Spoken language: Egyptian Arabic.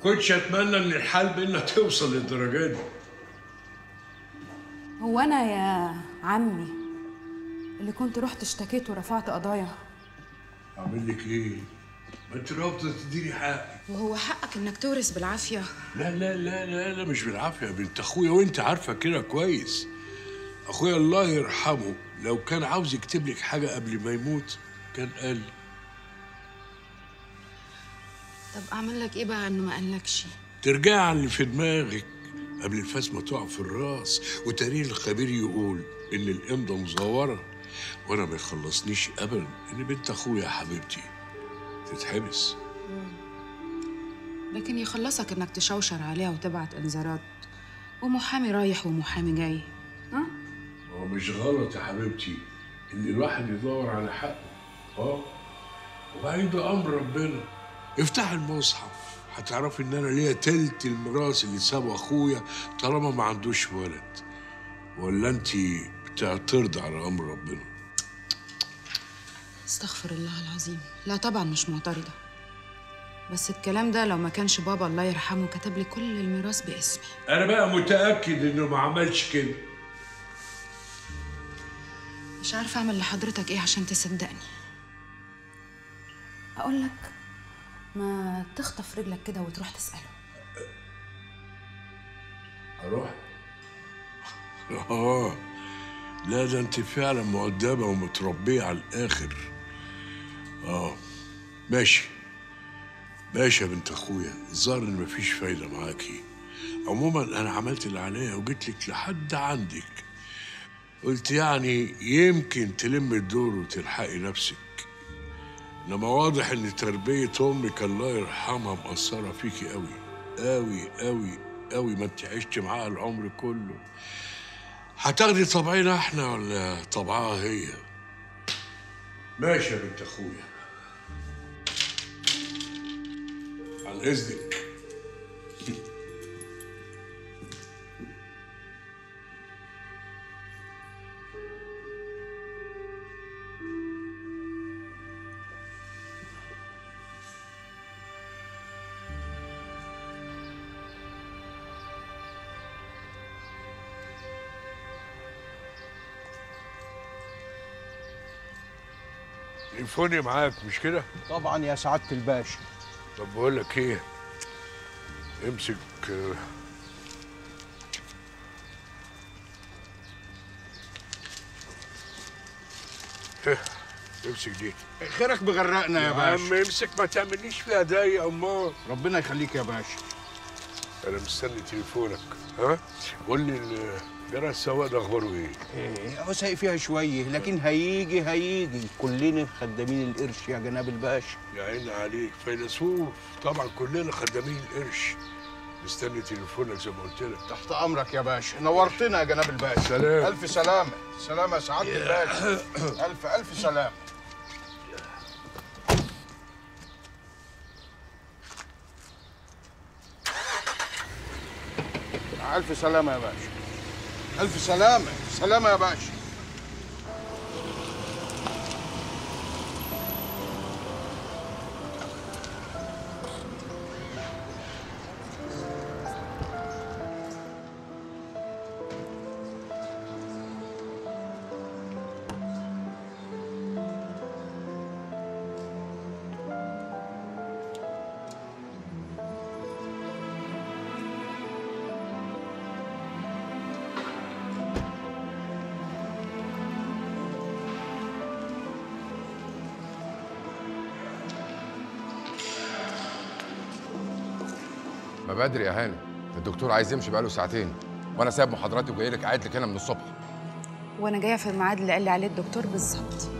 كنتش اتمنى ان الحال بينا توصل للدرجه دي هو انا يا عمي اللي كنت رحت اشتكيت ورفعت قضايا اعمل لك ايه ما انت رافضه تديني حقي وهو حقك انك تورث بالعافيه لا لا لا لا لا مش بالعافيه يا بنت اخويا وانت عارفه كده كويس اخويا الله يرحمه لو كان عاوز يكتب لك حاجه قبل ما يموت كان قال طب اعمل لك ايه بقى انه ما قالكش ترجع على اللي في دماغك قبل الفاس ما تقع في الراس وتاريخ الخبير يقول ان الامضه مزوره وانا ما يخلصنيش ابدا ان بنت اخويا يا حبيبتي تتحبس لكن يخلصك انك تشوشر عليها وتبعت انذارات ومحامي رايح ومحامي جاي ها هو مش غلط يا حبيبتي ان الواحد يدور على حقه اه وبعدين ده امر ربنا افتح المصحف هتعرفي ان انا ليا تلت الميراث اللي سابه اخويا طالما ما عندوش ولد ولا انت بتعترضي على امر ربنا استغفر الله العظيم لا طبعا مش معترضه بس الكلام ده لو ما كانش بابا الله يرحمه كتب لي كل الميراث باسمي انا بقى متاكد انه ما عملش كده مش عارفه اعمل لحضرتك ايه عشان تصدقني اقول لك ما تخطف رجلك كده وتروح تساله اروح اه لا ده انت فعلا مؤدبه ومتربيه على الاخر اه ماشي ماشي يا بنت اخويا الظاهر ان مفيش فايده معاكي عموما انا عملت اللي عليا وجيت لك لحد عندك قلت يعني يمكن تلم الدور وتلحقي نفسك انما واضح ان تربيه امك الله يرحمها مأثره فيكي قوي قوي قوي قوي ما انت عشت معاها العمر كله هتاخدي طبعنا احنا ولا طبعها هي ماشي يا بنت اخويا عن اذنك تليفوني معاك مش كده؟ طبعا يا سعاده الباشا طب بقول لك ايه امسك آه، إيه، امسك دي خيرك بغرقنا يا يا باشا عم امسك ما تعمليش فيها داي امال ربنا يخليك يا باشا انا مستني تليفونك ها قول لي ال- جرى السواق ده اخباره ايه ايه هو سايق فيها شويه لكن هيجي هيجي كلنا خدامين القرش يا جناب الباشا يا عيني عليك فيلسوف طبعا كلنا خدامين القرش مستني تليفونك زي ما قلت لك تحت امرك يا باشا نورتنا يا جناب الباشا سلام. الف سلامه سلامه يا سعاده الباشا الف الف سلامه الف سلامه يا باشا الف سلامه سلامه يا باشا ما بدري يا هاني الدكتور عايز يمشي بقاله ساعتين وانا سايب محاضراتي وجاي لك قاعد لك هنا من الصبح وانا جايه في الميعاد اللي قال لي عليه الدكتور بالظبط